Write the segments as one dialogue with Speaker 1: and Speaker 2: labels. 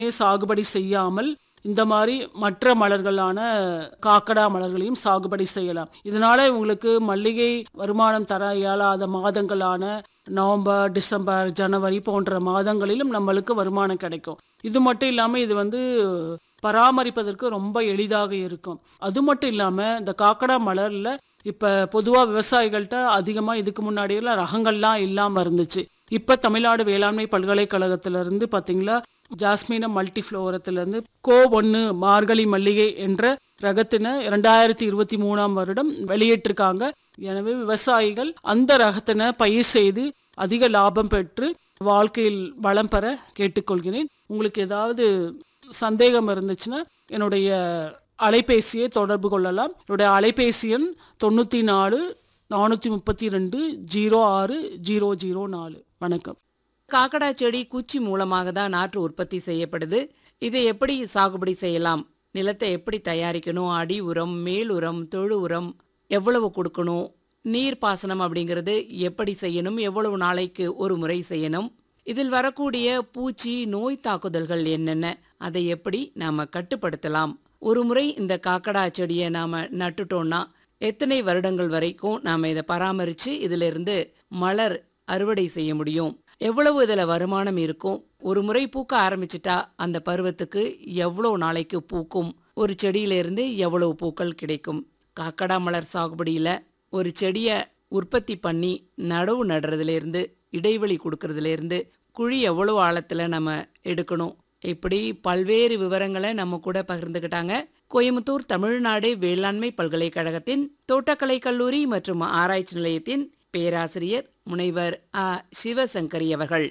Speaker 1: சாகுபடி செய்யாமல் இந்த மாதிரி மற்ற மலர்களான காக்கடா மலர்களையும் சாகுபடி செய்யலாம் இதனால உங்களுக்கு மல்லிகை வருமானம் தர இயலாத மாதங்களான நவம்பர் டிசம்பர் ஜனவரி போன்ற மாதங்களிலும் நம்மளுக்கு வருமானம் கிடைக்கும் இது மட்டும் இல்லாம இது வந்து பராமரிப்பதற்கு ரொம்ப எளிதாக இருக்கும் அது மட்டும் இல்லாம இந்த காக்கடா மலர்ல இப்ப பொதுவா விவசாயிகள்கிட்ட அதிகமா இதுக்கு முன்னாடியெல்லாம் ரகங்கள்லாம் இல்லாம இருந்துச்சு இப்ப தமிழ்நாடு வேளாண்மை பல்கலைக்கழகத்துல இருந்து பாத்தீங்களா ஜாஸ்மினம் மல்டிஃப்ளோரத்துல இருந்து கோ ஒன்னு மார்கழி மல்லிகை என்ற ரகத்தின இரண்டாயிரத்தி இருபத்தி மூணாம் வருடம் வெளியிட்டிருக்காங்க எனவே விவசாயிகள் அந்த ரகத்தின பயிர் செய்து அதிக லாபம் பெற்று வாழ்க்கையில் வளம் பெற கேட்டுக்கொள்கிறேன் உங்களுக்கு ஏதாவது சந்தேகம் இருந்துச்சுன்னா என்னுடைய அலைபேசியை தொடர்பு கொள்ளலாம் என்னுடைய அலைபேசி எண் தொண்ணூற்றி நாலு நானூற்றி முப்பத்தி ரெண்டு ஜீரோ ஆறு ஜீரோ ஜீரோ நாலு வணக்கம்
Speaker 2: காக்கடா செடி குச்சி மூலமாக தான் நாற்று உற்பத்தி செய்யப்படுது இதை எப்படி சாகுபடி செய்யலாம் நிலத்தை எப்படி தயாரிக்கணும் அடி உரம் மேல் உரம் தொழு உரம் எவ்வளவு கொடுக்கணும் நீர் பாசனம் அப்படிங்கிறது எப்படி செய்யணும் எவ்வளவு நாளைக்கு ஒரு முறை செய்யணும் இதில் வரக்கூடிய பூச்சி நோய் தாக்குதல்கள் என்னென்ன அதை எப்படி நாம கட்டுப்படுத்தலாம் ஒரு முறை இந்த காக்கடா செடியை நாம நட்டுட்டோம்னா எத்தனை வருடங்கள் வரைக்கும் நாம இதை பராமரிச்சு இதுல இருந்து மலர் அறுவடை செய்ய முடியும் எவ்வளவு இதுல வருமானம் இருக்கும் ஒரு முறை பூக்க ஆரம்பிச்சிட்டா அந்த பருவத்துக்கு எவ்வளவு நாளைக்கு பூக்கும் ஒரு செடியில இருந்து எவ்வளவு பூக்கள் கிடைக்கும் காக்கடா மலர் சாகுபடியில ஒரு செடியை உற்பத்தி பண்ணி நடவு நடுறதுல இருந்து இடைவெளி கொடுக்கறதுல இருந்து குழி எவ்வளவு ஆழத்துல நம்ம எடுக்கணும் இப்படி பல்வேறு விவரங்களை நம்ம கூட பகிர்ந்துக்கிட்டாங்க கோயம்புத்தூர் தமிழ்நாடு வேளாண்மை பல்கலைக்கழகத்தின் தோட்டக்கலை கல்லூரி மற்றும் ஆராய்ச்சி நிலையத்தின் பேராசிரியர் முனைவர் அ சிவசங்கரி அவர்கள்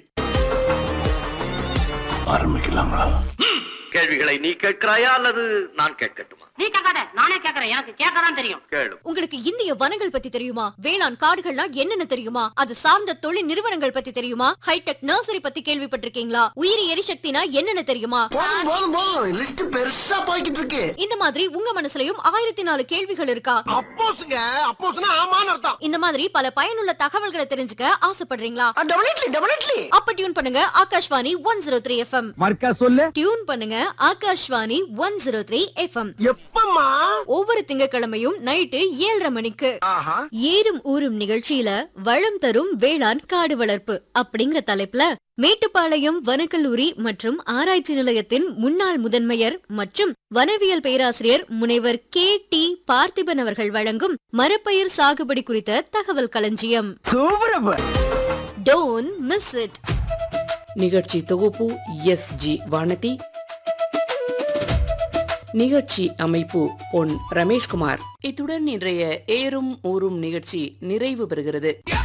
Speaker 3: ஆரம்பிக்கலாங்களா
Speaker 4: கேள்விகளை நீ கேட்கிறாயா அல்லது நான் கேட்கட்டுமா
Speaker 5: நீ கேட்காத நானே கேக்குறேன் எனக்கு கேட்கதான் தெரியும்
Speaker 4: கேளு
Speaker 6: உங்களுக்கு இந்திய வனங்கள் பத்தி தெரியுமா வேளாண் காடுகள்லாம் என்னென்ன தெரியுமா அது சார்ந்த தொழில் நிறுவனங்கள் பத்தி தெரியுமா ஹைடெக் நர்சரி பத்தி கேள்விப்பட்டிருக்கீங்களா உயிரி எரிசக்தினா என்னென்ன தெரியுமா
Speaker 3: போதும் போதும் போதும் லிஸ்ட் பெருசா போய்கிட்டு இருக்கு
Speaker 6: இந்த மாதிரி உங்க மனசுலயும் ஆயிரத்தி நாலு கேள்விகள் இருக்கா
Speaker 3: அப்போஸ்ங்க அப்போஸ்னா ஆமான்னு அர்த்தம்
Speaker 6: இந்த மாதிரி பல பயனுள்ள தகவல்களை தெரிஞ்சுக்க ஆசைப்படுறீங்களா
Speaker 3: டெபினெட்லி டெபினெட்லி
Speaker 6: அப்ப டியூன் பண்ணுங்க Akashvani one zero three F M
Speaker 7: மர்க்கா சொல்லு
Speaker 6: டியூன் பண்ணுங்க Akashvani one zero three F M
Speaker 3: எப்பம்மா
Speaker 6: ஒவ்வொரு திங்கட்கிழமையும் நைட்டு ஏழரை மணிக்கு
Speaker 3: ஆஹா
Speaker 6: ஏறும் ஊரும் நிகழ்ச்சியில வளம் தரும் வேளாண் காடு வளர்ப்பு அப்படிங்கிற தலைப்புல மேட்டுப்பாளையம் வனக்கல்லூரி மற்றும் ஆராய்ச்சி நிலையத்தின் முன்னாள் முதன்மையர் மற்றும் வனவியல் பேராசிரியர் முனைவர் கே டி பார்த்திபன் அவர்கள் வழங்கும் மரப்பயிர் சாகுபடி குறித்த தகவல் களஞ்சியம்
Speaker 7: சூப்பரப்ப
Speaker 6: டோன் மிஸ் இட்
Speaker 2: நிகழ்ச்சி தொகுப்பு எஸ் ஜி வானதி நிகழ்ச்சி அமைப்பு பொன் ரமேஷ்குமார் இத்துடன் இன்றைய ஏறும் ஊறும் நிகழ்ச்சி நிறைவு பெறுகிறது